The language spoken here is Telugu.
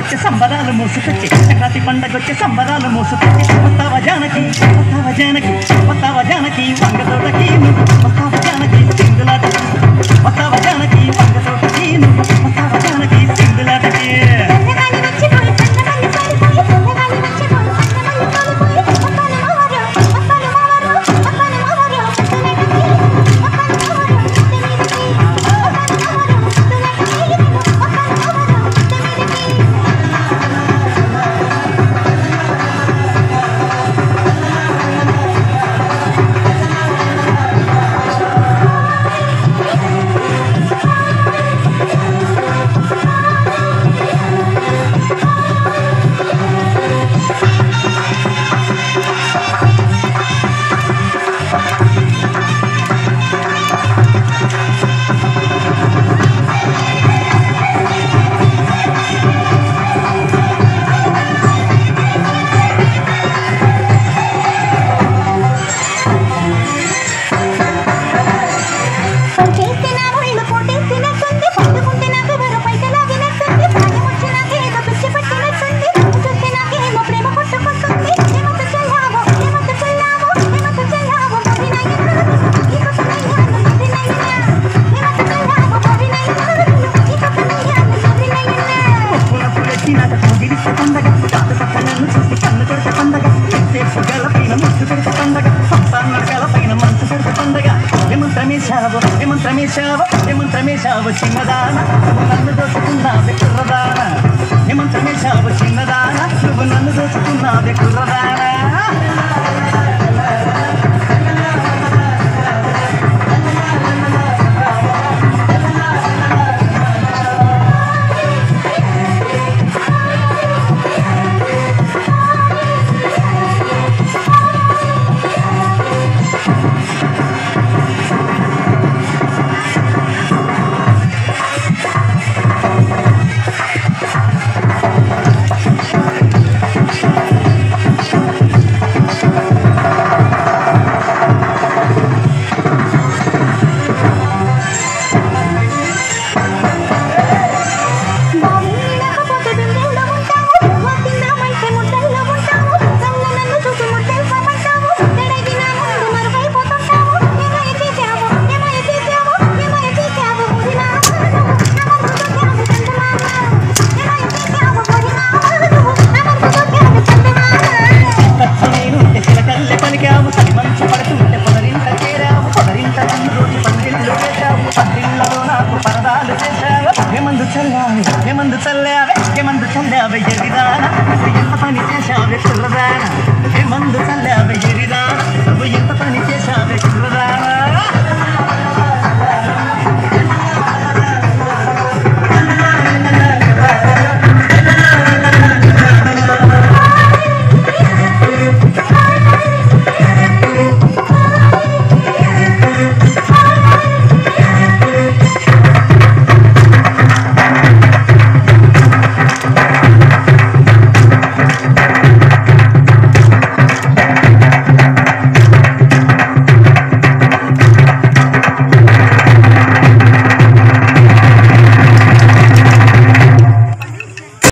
పండగొచ్చే సంబరాలు మోసుకొచ్చి సంక్రాంతి పండగొచ్చే సంబరాలు మోసుకొచ్చి వస్తావ జానకి వస్తావ జానకి వస్తావ జానకి వంగ తోటకి నువ్వు వస్తావ జానకి సింగులాటకి వస్తావ జానకి వంగ తోటకి నువ్వు వస్తావ జానకి సింగులాటకి సంగగాలి వచ్చిపోయి సంగగాలి పారిపోయి సంగగాలి వచ్చిపోయి సంగగాలి పారిపోయి వస్తాను మావారు వస్తాను మావారు వస్తాను మావారు తులకి వస్తాను మావారు తులకి వస్తాను మావారు తులకి వస్తాను మావారు తులకి పొట్టేస్తే నా ఒళ్ళు పొట్టేసినట్టుంది పట్టుకుంటే నాకు ఎవరో పైకలాగినట్టుంది ప్రాయం వచ్చి నాకేదో పిచ్చి పట్టినట్టుంది చూస్తే నాకేమో ప్రేమ కొట్టుకుంటుంది ఏమంత చెల్లావో ఏమంత చెల్లావో ఏమంత చెల్లావో మోదినయ్యనా ఈ కొత్తనయ్యాను మోదినయ్యనా ఏమంత చెల్లావో మోదినయ్యనా ఈ కొత్తనయ్యాను మోదినయ్యనా పులపులెత్తినాక పొగిరిస్తే పండగ కాదు పక్క నన్ను చూసి కన్ను కొడితే పండగ ఎంతసేపు గల పైన ముచ్చు పెడితే పండగ సంతాన గల పైన మనసు పెడితే పండగ ఏమంత్రమేశావు ఏమంత్రమేశావు ఏమంత్రమేశావు చిన్నదాన నువ్వు నన్ను దోచుకున్నావే కుర్రదాన ఏమంత్రమేశావు చిన్నదాన నువ్వు నన్ను దోచుకున్నావే కుర్రదాన బావినకపోతే బిందెల్లో ఉంటావు వాకిందామైతే ముద్దల్లో ఉంటావు కళ్ళు నన్ను చూసి ముద్దెల్పమంటావు ఎడగిన ముందు మరువైపోతుంటావు ఏమై చేశావు ఏమై చేశావు ఏమై చేశావు మురినా నువ్వు నా మనసు దొక్కావు చందమామ ఏమై చేశావు మురినా నువ్వు నా మనసు దొక్కావు చందమామ నేనుంటే చిలకల్లె పలికావు సరి మంచు పడుతుంటే పొదరింట చేరావు పొదరింట నన్ను రోజు పందిళ్ళు చేశావు పందిళ్ళలో నాకు పరదాలు చేశావు ఏమందు చల్లావే ఏమందు చల్లావే ఏమందు చల్లావే ఎరిదానా నువ్వు ఎంత పని చేశావే కుర్రదానా ఏమందు చల్లావే ఎరిదానా నువ్వు ఎంత పని చేశావే